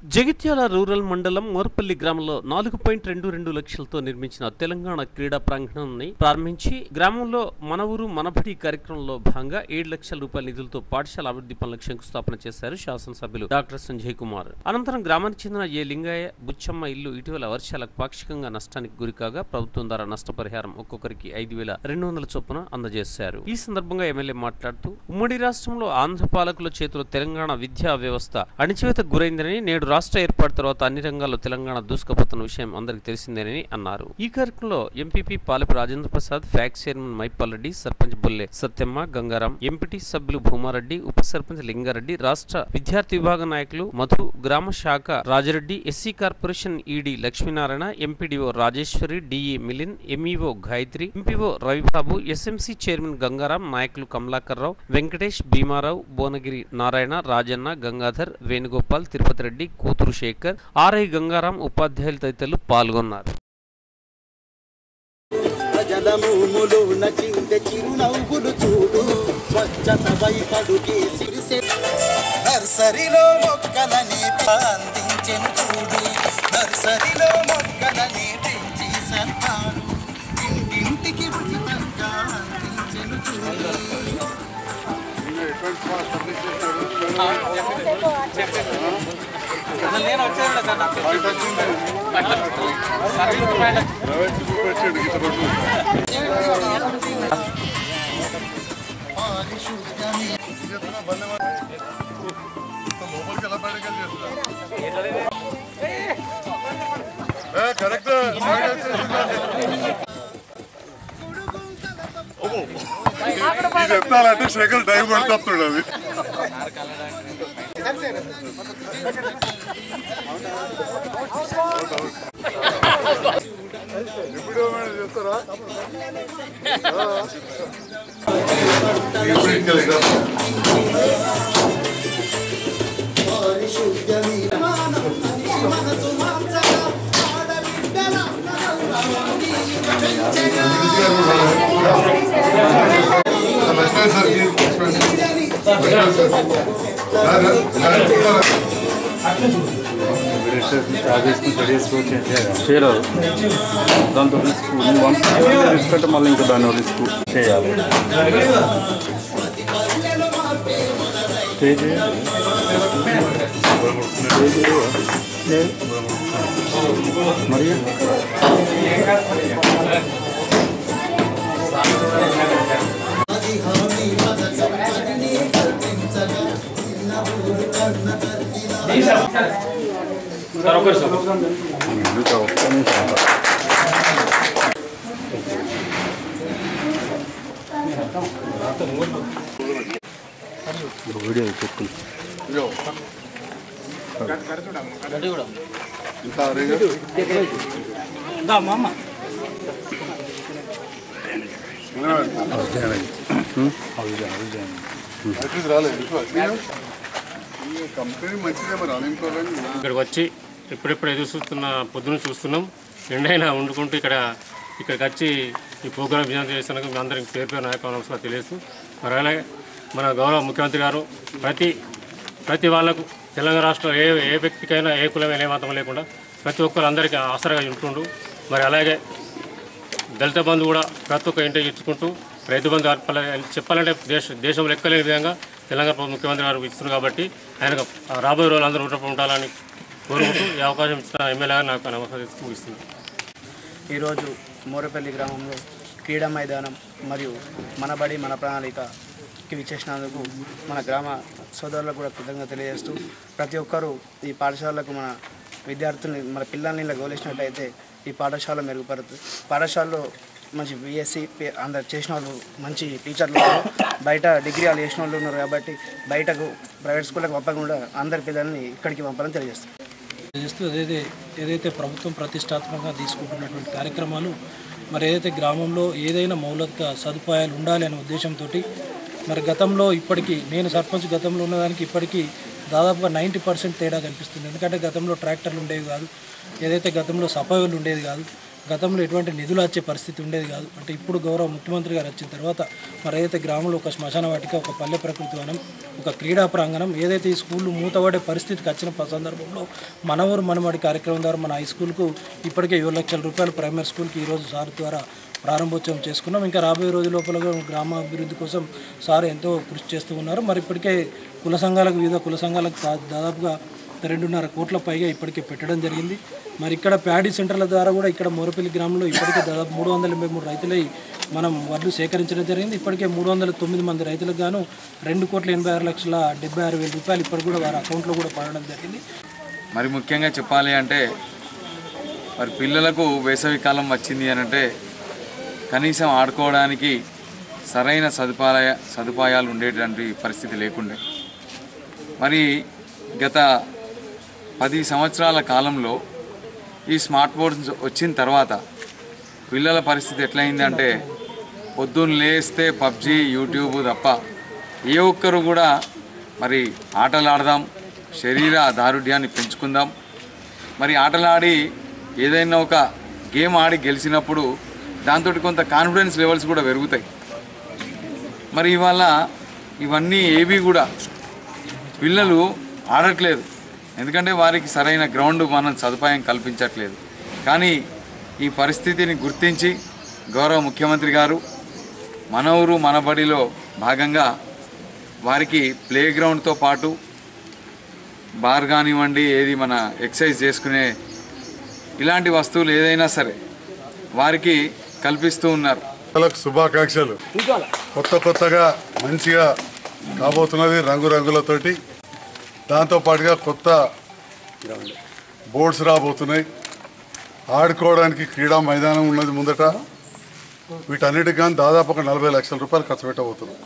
Jagtial rural మండలం మోర్పల్లి గ్రామంలో నాలుగు పాయింట్ రెండు రెండు లక్షలతో నిర్మించిన తెలంగాణ క్రీడా ప్రాంగణాన్ని ప్రారంభించి గ్రామంలో మన ఊరు మనబడి కార్యక్రమంలో భాగంగా ఏడు లక్షల రూపాయల నిధులతో పాఠశాల అభివృద్ధి పనులకు శంకుస్థాపన చేశారు శాసనసభ్యులు డాక్టర్ సంజయ్ కుమార్ అనంతరం గ్రామానికి చెందిన ఏ లింగయ్య బుచ్చమ్మ ఇల్లు ఇటీవల వర్షాలకు పాక్షికంగా నష్టానికి గురికాగా ప్రభుత్వం ద్వారా నష్టపరిహారం ఒక్కొక్కరికి ఐదు వేల రెండు వందల చొప్పున అందజేశారు ఈ సందర్భంగా ఎమ్మెల్యే మాట్లాడుతూ ఉమ్మడి రాష్ట్రంలో ఆంధ్ర పాలకుల చేతిలో తెలంగాణ విద్యా వ్యవస్థ అణిచివేతకు గురైందని నేడు రాష్ట్ర ఏర్పాటు తర్వాత అన్ని రంగాల్లో తెలంగాణ దూసుకుపోతున్న విషయం అందరికీ తెలిసిందేనని అన్నారు ఈ కార్యక్రమంలో MPP Palepu Rajendra Prasad PACS chairman Maipal Reddy sarpanch Bulle Satyamma Gangaram MPT సభ్యులు భూమారెడ్డి ఉప సర్పంచ్ లింగారెడ్డి రాష్ట్ర విద్యార్థి విభాగ నాయకులు మధు గ్రామ శాఖ Rajareddy SC corporation ED Lakshminarayana MPDO Rajeshwari DE Milin MEO Gayatri MPO Ravibabu SMC chairman Gangaram నాయకులు కమలాకర్ రావు వెంకటేష్ భీమారావు భువనగిరి నారాయణ రాజన్న గంగాధర్ వేణుగోపాల్ తిరుపతి రెడ్డి కూతురు శేఖర్ ఆర్ఐ గంగారాం ఉపాధ్యాయులు తదితరులు పాల్గొన్నారు ప్రజల మూములు నచించే చిరునవ్వులు చూడు స్వచ్ఛత వైపడుకి సిరిసె నర్సరీలో మొక్కలని అందించెను చూడు నర్సరీలో మొక్కలని పెంచి సర్కారు ఇంటింటికి ఉచితంగా అందించెను చూడు పారిశుద్ధ్యమే కరెక్ట్ ఇది ఎత్తాలంటే శేఖర్ డైవ్ పడుతున్నాడు అది ఎప్పుడు ఏమైనా చేస్తారా ఇప్పుడు ఇంకా లేదా? పారిశుద్ధ్యమే మానవ మనసు మార్చగా ఆడబిడ్డల నరసరాన్ని పెంచగా లక్ష్మణ్ సార్ ఈ లక్ష్మణ్ సార్. లక్ష్మణ్ సార్. రా, రా, రా, రా. చేయరు దాంతో రిస్క్ వన్స్ రిస్క్ అంటే మళ్ళీ ఇంకా దాన్ని రిస్క్ చేయాలి స్టేజ్ మరి అది హామీ పథకం పనిని కల్పించగా చిన్న ఊరు కన్న తల్లిలా ఇంకా ఒక్క నిమిషం వీడియో చెప్పు ఇదిగో. ఇంకా అరేగా? అట్లీస్ట్ రాలేదు ఇంకో అట్లీస్ట్ ఈ కంపెనీ మంచిదే మరి అన్ఎంప్లాయ్మెంట్ ఇక్కడికి వచ్చి ఎప్పుడెప్పుడు ఎదురు చూస్తున్న పొద్దున చూస్తున్నాం ఎండైనా వండుకుంటూ ఇక్కడ ఇక్కడికి వచ్చి ఈ ప్రోగ్రాం విజయం చేస్తున్నందుకు మీ అందరికి పేరు పేరు నాయక నమస్కారం తెలియజేస్తూ మరి అలాగే మన గౌరవ ముఖ్యమంత్రి గారు ప్రతి ప్రతి వాళ్ళకు తెలంగాణ రాష్ట్రంలో ఏ ఏ వ్యక్తికైనా ఏ కులమైన ఏ మతం లేకుండా ప్రతి ఒక్కరు అందరికీ ఆసరాగా ఉంటుండు మరి అలాగే దళిత బంధు కూడా ప్రతి ఒక్క ఇంటికి ఇచ్చుకుంటూ రైతు బంధు అర్పల- చెప్పాలంటే దేశ దేశంలో ఎక్కలేని విధంగా తెలంగాణ ముఖ్యమంత్రి గారు ఇస్తున్నారు కాబట్టి ఆయనకు రాబోయే రోజులు అందరూ ఊట ఉండాలని కోరుకుంటూ ఈ అవకాశం ఇచ్చిన ఎమ్మెల్యేగా నాకు నమస్కారం ముగిస్తుంది ఈరోజు మోరపల్లి గ్రామంలో క్రీడా మైదానం మరియు మన బడి మన ప్రణాళికకి విచ్చేసినందుకు మన గ్రామ సోదరులకు కూడా కృతజ్ఞత తెలియజేస్తూ ప్రతి ఒక్కరూ ఈ పాఠశాలకు మన విద్యార్థుల్ని మన పిల్లల్ని ఇలా గౌలించినట్టయితే ఈ పాఠశాల మెరుగుపడుతుంది పాఠశాలలో మంచి బీఎస్సీ అందరు చేసిన వాళ్ళు మంచి టీచర్లు ఉన్నారు. బయట డిగ్రీ వాళ్ళు చేసిన వాళ్ళు ఉన్నారు కాబట్టి బయటకు ప్రైవేట్ స్కూళ్ళకి పంపకుండా అందరి పిల్లల్ని ఇక్కడికి పంపాలని తెలియజేస్తారు చేస్తూ ఏదైతే ఏదైతే ప్రభుత్వం ప్రతిష్టాత్మకంగా తీసుకుంటున్నటువంటి కార్యక్రమాలు మరి ఏదైతే గ్రామంలో ఏదైనా మౌలిక సదుపాయాలు ఉండాలి అనే ఉద్దేశంతో మరి గతంలో ఇప్పటికీ నేను సర్పంచ్ గతంలో ఉన్నదానికి ఇప్పటికీ దాదాపుగా నైంటీ పర్సెంట్ తేడా కనిపిస్తుంది ఎందుకంటే గతంలో ట్రాక్టర్లు ఉండేవి కాదు ఏదైతే గతంలో సఫాయిలు ఉండేది కాదు గతంలో ఎటువంటి నిధులు వచ్చే పరిస్థితి ఉండేది కాదు అంటే ఇప్పుడు గౌరవ ముఖ్యమంత్రి గారు వచ్చిన తర్వాత మరి ఏదైతే గ్రామంలో ఒక శ్మశాన వాటిక ఒక పల్లె ప్రకృతి వనం ఒక క్రీడా ప్రాంగణం ఏదైతే ఈ స్కూళ్ళు మూతపడే పరిస్థితికి వచ్చిన ప- సందర్భంలో మన ఊరు మనమడి కార్యక్రమం ద్వారా మన హై స్కూల్కు ఇప్పటికే ఏడు లక్షల రూపాయలు ప్రైమరీ స్కూల్కి ఈరోజు సార్ ద్వారా ప్రారంభోత్సవం చేసుకున్నాం ఇంకా రాబోయే రోజు లోపల కూడా గ్రామ అభివృద్ధి కోసం సార్ ఎంతో కృషి చేస్తూ ఉన్నారు మరి ఇప్పటికే కుల సంఘాలకు వివిధ కుల సంఘాలకు దా- దాదాపుగా రెండున్నర కోట్ల పైగా ఇప్పటికే పెట్టడం జరిగింది మరి ఇక్కడ ప్యాడీ సెంటర్ల ద్వారా కూడా ఇక్కడ మోరపల్లి గ్రామంలో ఇప్పటికే దాదాపు మూడు వందల ఎనభై మూడు రైతులై మనం వడ్లు సేకరించడం జరిగింది ఇప్పటికే మూడు వందల తొమ్మిది మంది రైతులకు గాను రెండు కోట్ల ఎనభై ఆరు లక్షల డెబ్బై ఆరు వేల రూపాయలు ఇప్పటికి కూడా వారి అకౌంట్లో కూడా పడడం జరిగింది మరి ముఖ్యంగా చెప్పాలి అంటే మరి పిల్లలకు వేసవి కాలం వచ్చింది అని అంటే కనీసం ఆడుకోవడానికి సరైన సదుపాయ సదుపాయాలు ఉండేటువంటి పరిస్థితి లేకుండే మరి గత పది సంవత్సరాల కాలంలో ఈ స్మార్ట్ బోర్డ్స్ వచ్చిన తర్వాత పిల్లల పరిస్థితి ఎట్లయింది అంటే పొద్దున్న లేస్తే పబ్జి యూట్యూబ్ తప్ప ఏ ఒక్కరు కూడా మరి ఆటలు ఆడదాం శరీర దారుఢ్యాన్ని పెంచుకుందాం మరి ఆటలాడి ఏదైనా ఒక గేమ్ ఆడి గెలిచినప్పుడు దాంతో కొంత కాన్ఫిడెన్స్ లెవెల్స్ కూడా పెరుగుతాయి మరి ఇవాళ ఇవన్నీ ఏవి కూడా పిల్లలు ఆడట్లేదు ఎందుకంటే వారికి సరైన గ్రౌండ్ మనం సదుపాయం కల్పించట్లేదు కానీ ఈ పరిస్థితిని గుర్తించి గౌరవ ముఖ్యమంత్రి గారు మన ఊరు మన బడిలో భాగంగా వారికి ప్లే గ్రౌండ్తో పాటు బార్ కానివ్వండి ఏది మన ఎక్సర్సైజ్ చేసుకునే ఇలాంటి వస్తువులు ఏదైనా సరే వారికి కల్పిస్తూ ఉన్నారు పిల్లలకు శుభాకాంక్షలు కొత్త కొత్తగా మంచిగా కాబోతున్నది రంగురంగులతోటి దాంతో పాటుగా కొత్త బోర్డ్స్ రాబోతున్నాయి ఆడుకోవడానికి క్రీడా మైదానం ఉన్నది ముందట వీటన్నిటికి కానీ దాదాపు ఒక నలభై లక్షల రూపాయలు ఖర్చు పెట్టబోతున్నాం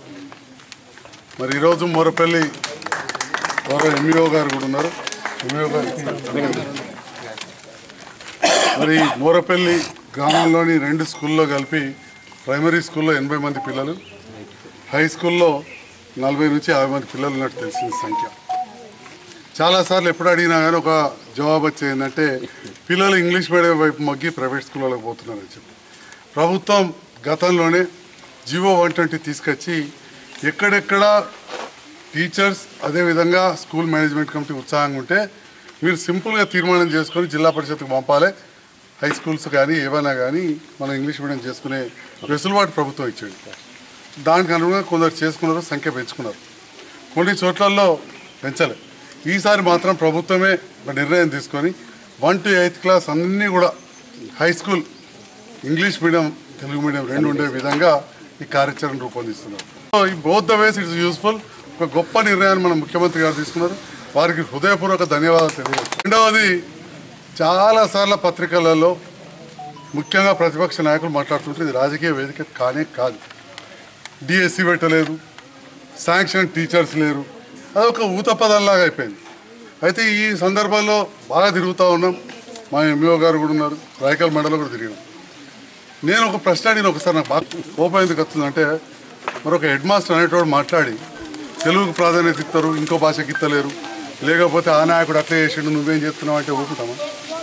మరి ఈరోజు మొరపల్లి గౌరవ ఎంఈఓ గారు కూడా ఉన్నారు ఎంఈఓ గారు మరి మోరపల్లి గ్రామంలోని రెండు స్కూల్లో కలిపి ప్రైమరీ స్కూల్లో ఎనభై మంది పిల్లలు హై స్కూల్లో నలభై నుంచి యాభై మంది పిల్లలు ఉన్నట్టు తెలిసిన సంఖ్య చాలాసార్లు ఎప్పుడు అడిగినా కానీ ఒక జవాబు వచ్చేది ఏంటంటే పిల్లలు ఇంగ్లీష్ మీడియం వైపు మగ్గి ప్రైవేట్ స్కూళ్ళకి పోతున్నారని చెప్పి ప్రభుత్వం గతంలోనే జీవో వన్ ట్వంటీ తీసుకొచ్చి ఎక్కడెక్కడ టీచర్స్ అదేవిధంగా స్కూల్ మేనేజ్మెంట్ కమిటీ ఉత్సాహంగా ఉంటే మీరు సింపుల్గా తీర్మానం చేసుకొని జిల్లా పరిషత్కి పంపాలి హై స్కూల్స్ కానీ ఏవైనా కానీ మనం ఇంగ్లీష్ మీడియం చేసుకునే వెసులుబాటు ప్రభుత్వం ఇచ్చింది దానికి అనుగుణంగా కొందరు చేసుకున్నారు సంఖ్య పెంచుకున్నారు కొన్ని చోట్లలో పెంచలే ఈసారి మాత్రం ప్రభుత్వమే ఒక నిర్ణయం తీసుకొని వన్ టు ఎయిత్ క్లాస్ అన్నీ కూడా high school English medium Telugu medium రెండు ఉండే విధంగా ఈ కార్యాచరణ రూపొందిస్తున్నారు సో ఈ both the ways it's useful ఒక గొప్ప నిర్ణయాన్ని మన ముఖ్యమంత్రి గారు తీసుకున్నారు వారికి హృదయపూర్వక ధన్యవాదాలు తెలియజేస్తాను రెండవది చాలాసార్లు పత్రికలలో ముఖ్యంగా ప్రతిపక్ష నాయకులు మాట్లాడుతుంటే ఇది రాజకీయ వేదిక కానే కాదు డిఎస్సి పెట్టలేదు శాంక్షన్ టీచర్స్ లేరు అదొక ఊత పదంలాగా అయిపోయింది అయితే ఈ సందర్భంలో బాగా తిరుగుతూ ఉన్నాం మా ఎంఈఓ గారు కూడా ఉన్నారు రాయకల్ మండలం కూడా తిరిగాం నేను ఒక ప్రశ్న అడిగిన ఒకసారి నాకు బాగా కోపం ఎందుకు వస్తుందంటే మరొక హెడ్ మాస్టర్ అనేటోడు మాట్లాడి తెలుగుకు ప్రాధాన్యత ఇస్తారు ఇంకో భాషకి ఇస్తలేరు లేకపోతే ఆ నాయకుడు అట్లే చేసిండు నువ్వేం చేస్తున్నావు అంటే ఊపుతామా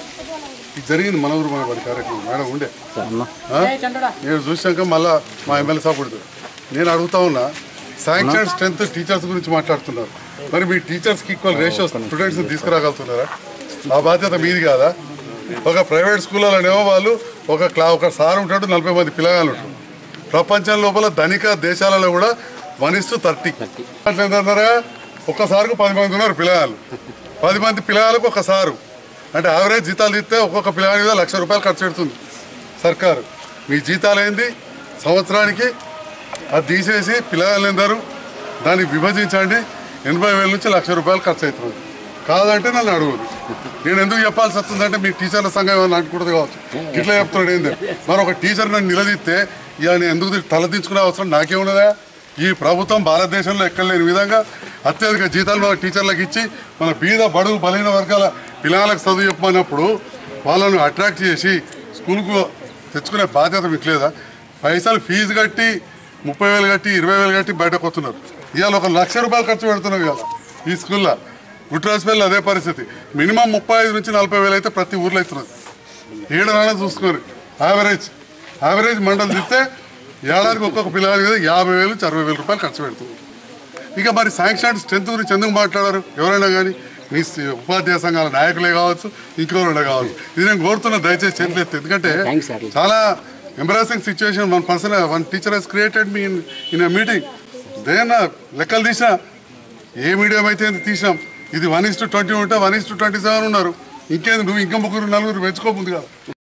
ఇది జరిగింది మన ఊరు మన వాడి కార్యక్రమం మేడం ఉండే ఆ? నేను చూసాక మళ్ళా మా ఎమ్మెల్యే సాబ్ కొడుతుంది నేను అడుగుతా ఉన్నా శాంక్షన్ స్ట్రెంత్ టీచర్స్ గురించి మాట్లాడుతున్నారు మరి మీ టీచర్స్కి ఈక్వల్ రేషియోస్ స్టూడెంట్స్ని తీసుకురాగలుగుతున్నారా ఆ బాధ్యత మీది కాదా ఒక ప్రైవేట్ స్కూళ్ళలోనేమో వాళ్ళు ఒక క్లా ఒక సార్ ఉంటాడు నలభై మంది పిల్లగాళ్ళు ఉంటారు ప్రపంచం లోపల ధనిక దేశాలలో కూడా వన్ ఇస్ టు థర్టీ అట్లా ఏంటన్నారా ఒక్కసారికి పది మంది ఉన్నారు పిల్లగాళ్ళు పది మంది పిల్లగాళ్ళకు ఒక సారు అంటే యావరేజ్ జీతాలు ఇస్తే ఒక్కొక్క పిల్లగాడి మీద లక్ష రూపాయలు ఖర్చు పెడుతుంది సర్కారు మీ జీతాలు ఏంది సంవత్సరానికి అది తీసేసి పిల్లగాళ్ళు ఎందరు దాన్ని విభజించండి ఎనభై వేల నుంచి లక్ష రూపాయలు ఖర్చు అవుతుంది కాదంటే నన్ను అడుగుదు నేను ఎందుకు చెప్పాల్సి వస్తుందంటే మీ టీచర్ల సంఘం ఏమైనా అనుకుంటుంది కావచ్చు ఇట్లా చెప్తున్నాడు ఏంది మరి ఒక టీచర్ నన్ను నిలదీస్తే ఇక నేను ఎందుకు తీ- తలదించుకునే అవసరం నాకేమున్నదా ఈ ప్రభుత్వం భారతదేశంలో ఎక్కడ లేని విధంగా అత్యధిక జీతాలు మన టీచర్లకు ఇచ్చి మన బీద బడుగు బలహీన వర్గాల పిల్లలకు చదువు చెప్పమన్నప్పుడు వాళ్ళను అట్రాక్ట్ చేసి స్కూల్కు తెచ్చుకునే బాధ్యత మీకు లేదా పైసలు ఫీజు కట్టి ముప్పై వేలు కట్టి ఇరవై వేలు కట్టి బయటకు వస్తున్నారు ఇవాళ ఒక లక్ష రూపాయలు ఖర్చు పెడుతున్నారు కదా ఈ స్కూల్లో గుట్రాజ్పల్లి అదే పరిస్థితి మినిమం ముప్పై ఐదు నుంచి నలభై వేలు అయితే ప్రతి ఊర్లో అవుతున్నది ఏడనైనా చూసుకొని యావరేజ్ యావరేజ్ మండలి చూస్తే ఏడాదికి ఒక్కొక్క పిల్లగాడి మీద యాభై వేలు నుంచి అరవై వేల రూపాయలు ఖర్చు పెడుతుంది ఇక మరి శాంక్షన్ స్ట్రెంత్ గురించి ఎందుకు మాట్లాడారు ఎవరైనా కానీ మీ స్- ఉపాధ్యాయ సంఘాల నాయకులే కావచ్చు ఇంకెవరైనా కావచ్చు ఇది నేను కోరుతున్నా దయచేసి చేతులు ఎత్తి ఎందుకంటే చాలా embarrassing situation one person one teacher he's created me in in a meeting దేన్న లెక్కలు తీసినా ఏ మీడియం అయితే ఏంది తీసినాం ఇది వన్ ఇస్ టు ట్వంటీ ఉంటే one is to twenty seven ఉన్నారు ఇంకేంది నువ్వు ఇంకా ముగ్గురు నలుగురు పెంచుకోముంది కదా